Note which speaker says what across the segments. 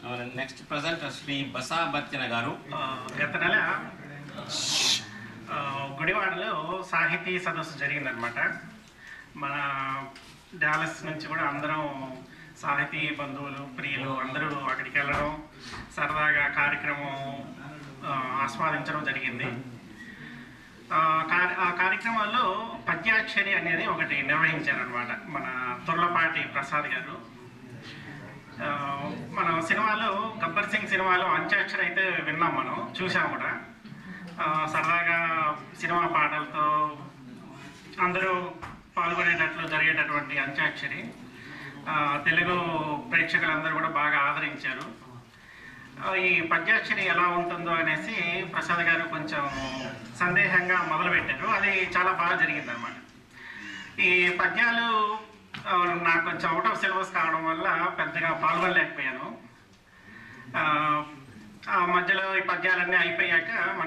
Speaker 1: Next present Shri Basa Batyana గారు
Speaker 2: ఆ, గత నెల ఆ, గుడివాడలో సాహితీ సదస్సు జరిగిందనమాట మన డాలస్ నుంచి కూడా అందరం సాహితీ బంధువులు ప్రియులు అందరూ అక్కడికి వెళ్ళడం సరదాగా కార్యక్రమం ఆ, ఆస్వాదించడం జరిగింది ఆ కార్- ఆ కార్యక్రమాల్లో పద్యాక్షరి అనేది ఒకటి నిర్వహించారనమాట మన తుర్లపాటి ప్రసాద్ గారు ఆ, మన సినిమాలో గబ్బర్ సింగ్ సినిమాలో అంత్యాక్షరి అయితే విన్నాం మనం చూసాం కూడా ఆ, సరదాగా సినిమా పాటలతో అందరూ పాల్గొనేటట్లు జరిగేటటువంటి అంత్యాక్షరి ఆ, తెలుగు ప్రేక్షకులందరూ కూడా బాగా ఆదరించారు ఆ, ఈ పద్యాక్షరి ఎలా ఉంటుందో అనేసి ప్రసాద్ గారు కొంచెం సందేహంగా మొదలుపెట్టారు అది చాలా బాగా జరిగిందనమాట ఈ పద్యాలు ఆ, నాకు కొంచెం అవుట్ ఆఫ్ సిలబస్ కావడం వల్ల పెద్దగా పాల్గొనలేకపోయాను ఆ, ఆ మధ్యలో ఈ పద్యాలన్నీ అయిపోయాక మన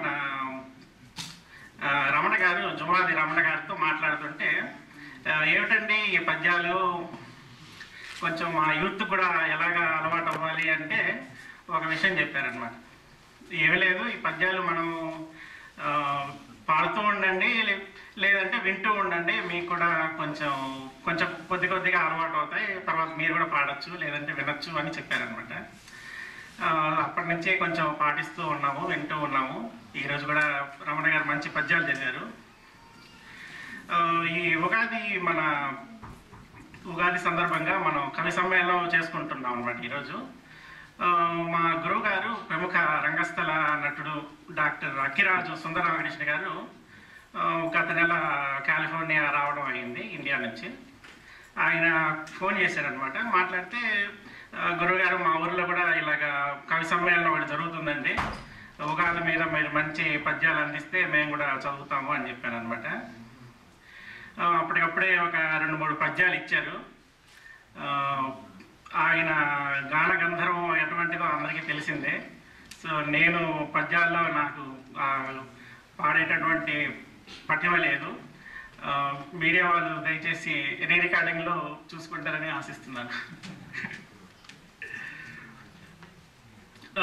Speaker 2: ఆ, రమణ గారు జువాది రమణ గారితో మాట్లాడుతుంటే ఆ, ఏమిటండి ఈ పద్యాలు కొంచెం మా యూత్ కూడా ఎలాగా అలవాటు అవ్వాలి అంటే ఒక విషయం చెప్పారనమాట ఏమీ లేదు ఈ పద్యాలు మనం ఆ, పాడుతూ ఉండండి లే- లేదంటే వింటూ ఉండండి మీకు కూడా కొంచెం కొంచెం కొద్ది కొద్దిగా అలవాటు అవుతాయి తర్వాత మీరు కూడా పాడొచ్చు లేదంటే వినొచ్చు అని చెప్పారనమాట ఆ, అప్పటి నుంచే కొంచెం పాటిస్తూ ఉన్నాము వింటూ ఉన్నాము ఈరోజు కూడా రమణ గారు మంచి పద్యాలు చదివారు ఆ, ఈ ఉగాది మన ఉగాది సందర్భంగా మనం కవి సమ్మేళనం చేసుకుంటున్నాం అనమాట ఈరోజు ఆ, మా గురువు గారు ప్రముఖ రంగస్థల నటుడు డాక్టర్ అక్కిరాజు సుందర రామకృష్ణ గారు ఆ, గత నెల కాలిఫోర్నియా రావడం అయింది ఇండియా నుంచి ఆయన ఫోన్ చేశారనమాట మాట్లాడితే ఆ, గురువుగారు మా ఊర్లో కూడా ఇలాగ కవి సమ్మేళనం ఒకటి జరుగుతుందండి ఉగాది మీద మీరు మంచి పద్యాలు అందిస్తే మేము కూడా చదువుతాము అని చెప్పాను అనమాట అప్పటికప్పుడే ఒక రెండు మూడు పద్యాలు ఇచ్చారు ఆ, ఆయన గాన గంధర్వం ఎటువంటిదో అందరికీ తెలిసిందే సో నేను పద్యాల్లో నాకు ఆ, పాడేటటువంటి పట్టిమ లేదు ఆ, మీడియా వాళ్ళు దయచేసి రీ రికార్డింగ్లో చూసుకుంటారని ఆశిస్తున్నాను ఆ,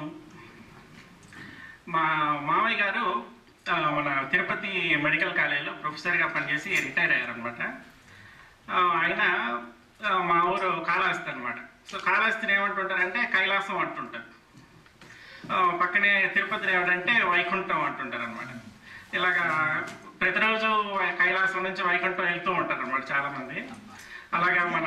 Speaker 2: మా మామయ్య గారు ఆ, మన తిరుపతి మెడికల్ కాలేజీలో ప్రొఫెసర్గా పనిచేసి రిటైర్ అయ్యారనమాట ఆయన ఆ, మా ఊరు కాళహస్తి అనమాట సో కాళహస్తిని ఏమంటుంటారంటే కైలాసం అంటుంటారు ఆ, పక్కనే తిరుపతిని ఏమిటంటే వైకుంఠం అంటుంటారు అనమాట ఇలాగా ప్రతిరోజు కైలాసం నుంచి వైకుంఠం వెళ్తూ ఉంటారు అనమాట చాలా మంది అలాగా మన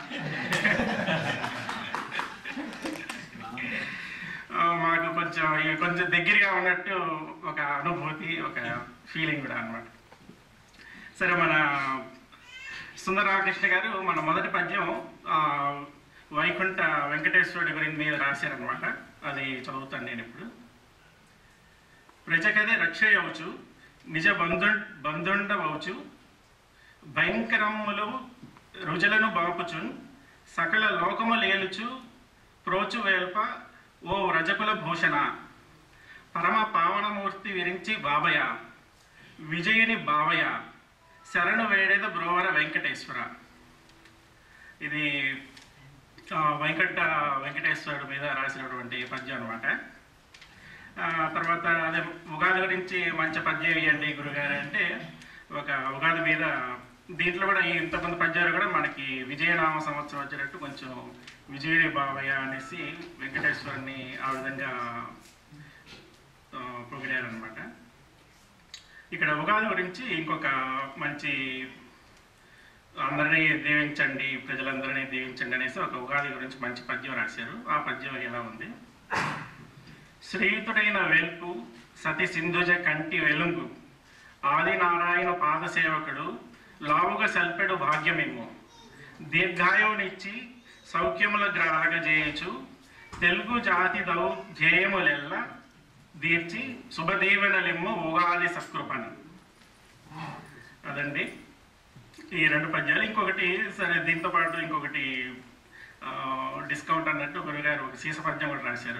Speaker 2: ఆ, మాకు కొంచెం ఇవి కొంచెం దగ్గరగా ఉన్నట్టు ఒక అనుభూతి ఒక ఫీలింగ్ కూడా అన్నమాట సరే మన సుందర రామకృష్ణ గారు మన మొదటి పద్యం ఆ, వైకుంఠ వెంకటేశ్వరుడి గురించి మీద రాశారనమాట అది చదువుతాను నేను ఇప్పుడు ప్రజకదే రక్షయవచ్చు నిజ బంధు బంధుండవచ్చు భయంకరములు రుజులను బాపుచున్ సకల లోకము లేలుచు ప్రోచు వేల్ప ఓ రజకుల భూషణ పరమ పావనమూర్తి విరించి బాబయ విజయుని బావయ శరణు వేడేద బ్రోవర వెంకటేశ్వర ఇది ఆ, వెంకట వెంకటేశ్వరుడు మీద రాసినటువంటి పద్యం అనమాట తర్వాత అదే ఉగాది గురించి మంచి పద్యం ఇవ్వండి గురుగారు అంటే ఒక ఉగాది మీద దీంట్లో కూడా ఈ ఇంతమంది పద్యాలు కూడా మనకి విజయనామ సంవత్సరం వచ్చేటట్టు కొంచెం విజయుడి బావయ్య అనేసి వెంకటేశ్వరుని ఆ విధంగా ఆ, పొగిడారనమాట ఇక్కడ ఉగాది గురించి ఇంకొక మంచి అందరినీ దీవించండి ప్రజలందరినీ దీవించండి అనేసి ఒక ఉగాది గురించి మంచి పద్యం రాశారు ఆ పద్యం ఎలా ఉంది శ్రీయుతుడైన వెల్పు సతి సింధుజ కంటి వెలుంగు ఆదినారాయణ పాదసేవకుడు లావుగ సల్పెడు భాగ్యమేమో దీర్ఘాయువునిచ్చి సౌఖ్యముల గ్రాహగజేయచు తెలుగు జాతి దౌ ధ్యేయములెల్ల దీర్చి శుభదీవెనలిమ్ము ఉగాది సత్కృపను అదండి ఈ రెండు పద్యాలు ఇంకొకటి సరే దీంతో పాటు ఇంకొకటి ఆ, డిస్కౌంట్ అన్నట్టు గురుగారు ఒక సీస పద్యం కూడా రాశారు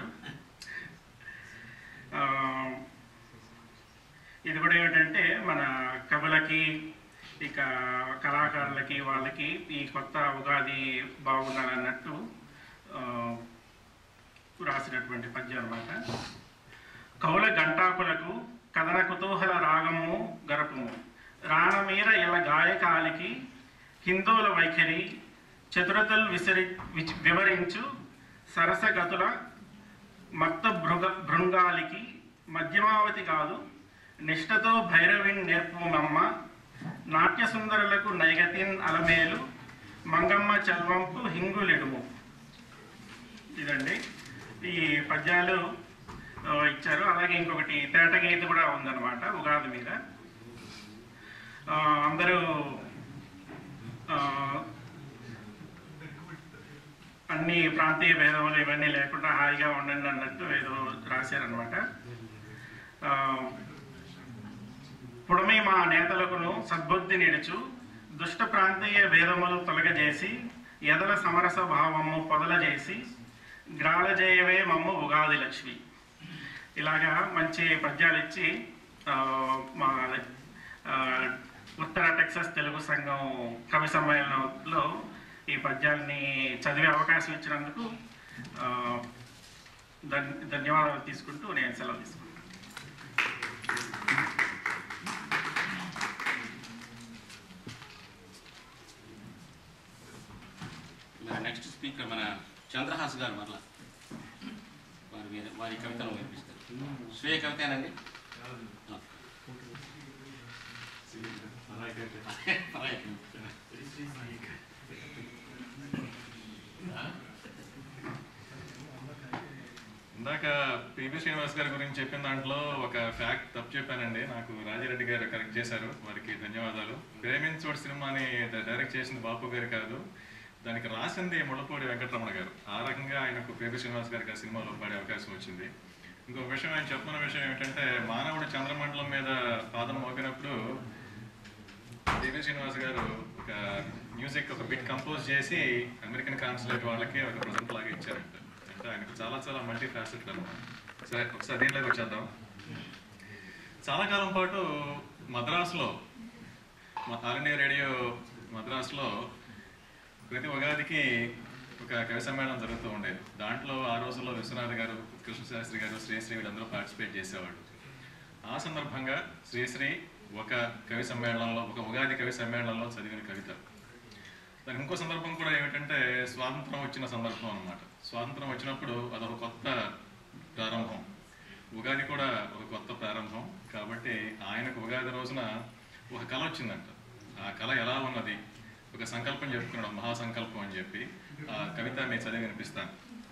Speaker 2: ఆ, ఇది కూడా ఏమిటంటే మన కవులకి ఇక కళాకారులకి వాళ్ళకి ఈ కొత్త ఉగాది బాగుండాలన్నట్టు ఆ, రాసినటువంటి పద్యం అన్నమాట కౌల గంటాకులకు కథన కుతూహల రాగము గరపము రాణమీర ఇల గాయకాలికి హిందువుల వైఖరి చతురతలు విసరి విచ్- వివరించు సరసగతుల మత్త భృగ భృంగాలికి మధ్యమావతి కాదు నిష్ఠతో భైరవిన్ నేర్పుమమ్మ నాట్య సుందరులకు నైగతిన్ అలమేలు మంగమ్మ చల్వంపు హింగులెడుము ఇదండి ఈ పద్యాలు ఆ, ఇచ్చారు అలాగే ఇంకొకటి తేటగీత కూడా ఉందన్నమాట ఉగాది మీద ఆ, అందరూ ఆ, అన్ని ప్రాంతీయ భేదములు ఇవన్నీ లేకుండా హాయిగా ఉండండి అన్నట్టు ఏదో రాశారనమాట పుడమి మా నేతలకును సద్బుద్ధి నిడుచు దుష్ట ప్రాంతీయ భేదములు తొలగజేసి ఎదల సమరస భావము పొదలజేసి గ్రాలజేయవే మమ్మ ఉగాది లక్ష్మి ఇలాగా మంచి పద్యాలు ఇచ్చి ఆ, మా ఆ, ఉత్తర టెక్సస్ తెలుగు సంఘం కవి సమ్మేళనంలో ఈ పద్యాల్ని చదివే అవకాశం ఇచ్చినందుకు ఆ, ధన్ ధన్యవాదాలు తీసుకుంటూ నేను సెలవు తీసుకుంటాను
Speaker 1: మరి నెక్స్ట్ స్పీకర్ మన చంద్రహాస్ గారు మరలా వారి మీద వారి కవితను వినిపిస్తారు స్వీయ కవితేనండి ఆ. పరాయి కవిత.
Speaker 3: ఇందాక పిబి శ్రీనివాస్ గారి గురించి చెప్పిన దాంట్లో ఒక ఫ్యాక్ట్ తప్పు చెప్పానండి నాకు రాజిరెడ్డి గారు కరెక్ట్ చేశారు వారికి ధన్యవాదాలు ప్రేమించోడు సినిమాని డ- డైరెక్ట్ చేసింది బాపు గారు కాదు దానికి రాసింది ముళ్ళపూడి వెంకటరమణ గారు ఆ రకంగా ఆయనకు పిబి శ్రీనివాస్ గారికి ఆ సినిమాలో పాడే అవకాశం వచ్చింది ఇంకొక విషయం ఆయన చెప్పిన విషయం ఏమిటంటే మానవుడు చంద్రమండలం మీద పాదం మోగినప్పుడు పివి శ్రీనివాస్ గారు ఒక మ్యూజిక్ ఒక బిట్ కంపోజ్ చేసి అమెరికన్ కాన్సులేట్ వాళ్ళకి ఒక ప్రజెంట్ లాగా ఇచ్చారంట అంటే ఆయనకు చాలా చాలా మల్టీ ఫ్యాసెట్లు అనమాట సరే ఒకసారి దీంట్లోకి వచ్చేద్దాం చాలా కాలం పాటు మద్రాసులో మా ఆల్ ఇండియా రేడియో మద్రాసులో ప్రతి ఉగాదికి ఒక కవి సమ్మేళనం జరుగుతూ ఉండేది దాంట్లో ఆ రోజుల్లో విశ్వనాథ్ గారు కృష్ణశాస్త్రి గారు శ్రీశ్రీ వీళ్ళందరూ పార్టిసిపేట్ చేసేవాళ్ళు ఆ సందర్భంగా శ్రీశ్రీ ఒక కవి సమ్మేళనంలో ఒక ఉగాది కవి సమ్మేళనంలో చదివిన కవిత దానికి ఇంకో సందర్భం కూడా ఏమిటంటే స్వాతంత్రం వచ్చిన సందర్భం అన్నమాట స్వాతంత్రం వచ్చినప్పుడు అదొక కొత్త ప్రారంభం ఉగాది కూడా ఒక కొత్త ప్రారంభం కాబట్టి ఆయనకు ఉగాది రోజున ఒక కళ వచ్చిందంట ఆ కళ ఎలా ఉన్నది ఒక సంకల్పం చెప్పుకున్నాడు మహాసంకల్పం అని చెప్పి ఆ కవిత మీ చదివి వినిపిస్తాను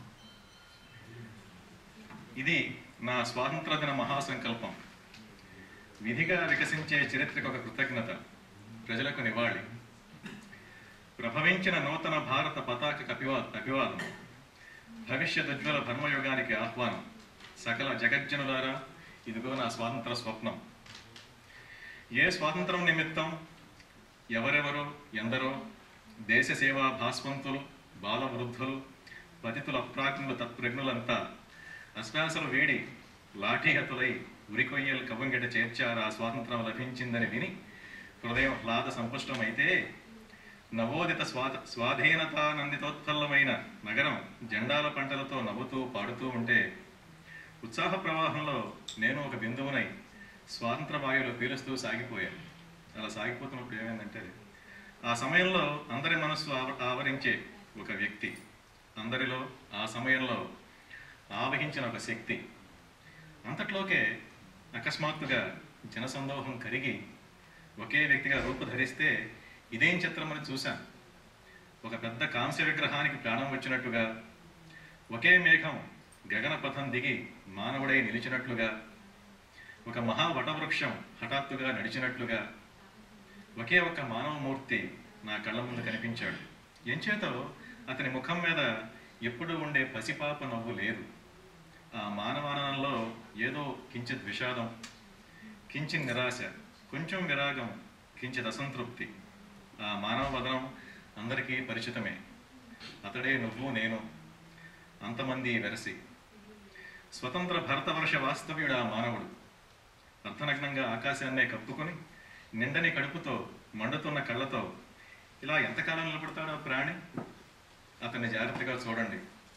Speaker 3: ఇది నా స్వాతంత్ర దిన మహాసంకల్పం విధిగా వికసించే చరిత్రకు ఒక కృతజ్ఞత ప్రజలకు నివాళి ప్రభవించిన నూతన భారత పతాక అభివా అభివాదం భవిష్యత్ ఉజ్వల ధర్మయుగానికి ఆహ్వానం సకల జగజ్జనులారా ఇదిగో నా స్వాతంత్ర స్వప్నం ఏ స్వాతంత్రం నిమిత్తం ఎవరెవరో ఎందరో దేశ సేవా భాస్వంతులు బాలవృద్ధులు పతితుల అప్రాజ్ఞులు తత్ప్రజ్ఞులంతా అశ్వాసలు వేడి లాఠీహతులై ఉరికొయ్యలు కవ్వంగిట చేర్చారు ఆ స్వాతంత్రం లభించిందని విని హృదయం హ్లాద సంపుష్టమైతే నవోదిత స్వాద స్వాధీనతానందితోత్ఫల్లమైన నగరం జెండాల పంటలతో నవ్వుతూ పాడుతూ ఉంటే ఉత్సాహ ప్రవాహంలో నేను ఒక బిందువునై స్వాతంత్ర వాయువులు పీలుస్తూ సాగిపోయాను అలా సాగిపోతున్నప్పుడు ఏమైందంటే ఆ సమయంలో అందరి మనస్సు ఆవ- ఆవరించే ఒక వ్యక్తి అందరిలో ఆ సమయంలో ఆవహించిన ఒక శక్తి అంతట్లోకే అకస్మాత్తుగా జనసందోహం కరిగి ఒకే వ్యక్తిగా రూపుధరిస్తే ఇదేం చిత్రమని చూశాను ఒక పెద్ద కాంస్య విగ్రహానికి ప్రాణం వచ్చినట్టుగా ఒకే మేఘం గగన పథం దిగి మానవుడై నిలిచినట్లుగా ఒక మహా వటవృక్షం హఠాత్తుగా నడిచినట్లుగా ఒకే ఒక్క మానవమూర్తి నా కళ్ళ ముందు కనిపించాడు ఎంచేతో అతని ముఖం మీద ఎప్పుడూ ఉండే పసిపాప నవ్వు లేదు ఆ మానవానంలో ఏదో కించిత్ విషాదం కించిత్ నిరాశ కొంచెం విరాగం కించిత్ అసంతృప్తి ఆ మానవ వదనం అందరికీ పరిచితమే అతడే నువ్వు నేను అంతమంది వెరసి స్వతంత్ర భరతవర్ష వాస్తవ్యుడు ఆ మానవుడు అర్ధనగ్నంగా ఆకాశాన్నే కప్పుకొని నిండని కడుపుతో మండుతున్న కళ్ళతో ఇలా ఎంతకాలం నిలబడతాడో ప్రాణి అతన్ని జాగ్రత్తగా చూడండి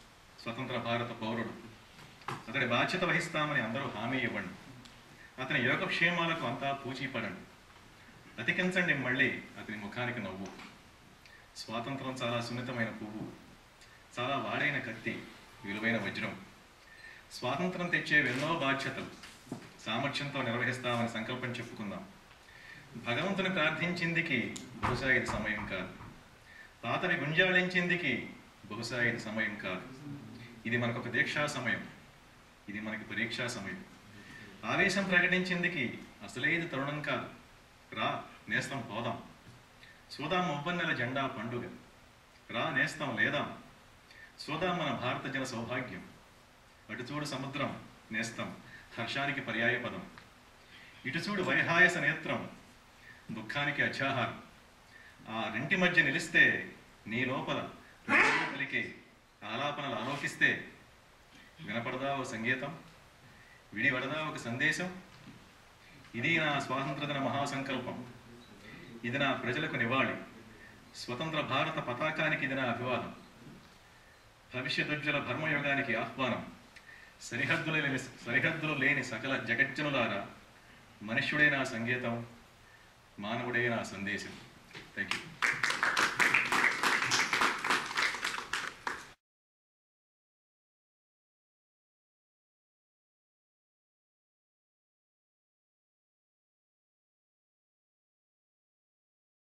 Speaker 3: స్వతంత్ర భారత పౌరుడు అతడి బాధ్యత వహిస్తామని అందరూ హామీ ఇవ్వండి అతని యోగక్షేమాలకు అంతా పూచీపడండి అతికించండి మళ్ళీ అతని ముఖానికి నవ్వు స్వాతంత్రం చాలా సున్నితమైన పువ్వు చాలా వాడైన కత్తి విలువైన వజ్రం స్వాతంత్రం తెచ్చే ఎన్నో బాధ్యతలు సామర్థ్యంతో నిర్వహిస్తామని సంకల్పం చెప్పుకుందాం భగవంతుని ప్రార్థించిందికి బహుశా ఇది సమయం కాదు పాతవి గుంజాళించిందికి బహుశా ఇది సమయం కాదు ఇది మనకొక దీక్షా సమయం ఇది మనకి పరీక్షా సమయం ఆవేశం ప్రకటించిందికి అసలే ఇది తరుణం కాదు రా నేస్తం పోదాం చూదాం ఒవ్వన్నెల జెండా పండుగ రా నేస్తం లేదాం చూదాం మన భారత జన సౌభాగ్యం అటు చూడు సముద్రం నేస్తం హర్షానికి పర్యాయ పదం ఇటు చూడు వైహాయస నేత్రం దుఃఖానికి అత్యాహారం ఆ రెంటి మధ్య నిలిస్తే నీ లోపల నవ్వులు పలికే ఆలాపనలు ఆలోకిస్తే వినపడదా ఒక సంగీతం విడివడదా ఒక సందేశం ఇది నా స్వాతంత్ర దిన మహాసంకల్పం ఇది నా ప్రజలకు నివాళి స్వతంత్ర భారత పతాకానికి ఇది నా అభివాదం భవిష్యదుజ్వల భర్మయుగానికి ఆహ్వానం సరిహద్దులు లేని సరిహద్దులు లేని సకల జగజ్జనులారా మనుష్యుడే నా సంగీతం మానవుడే నా సందేశం థ్యాంక్ యూ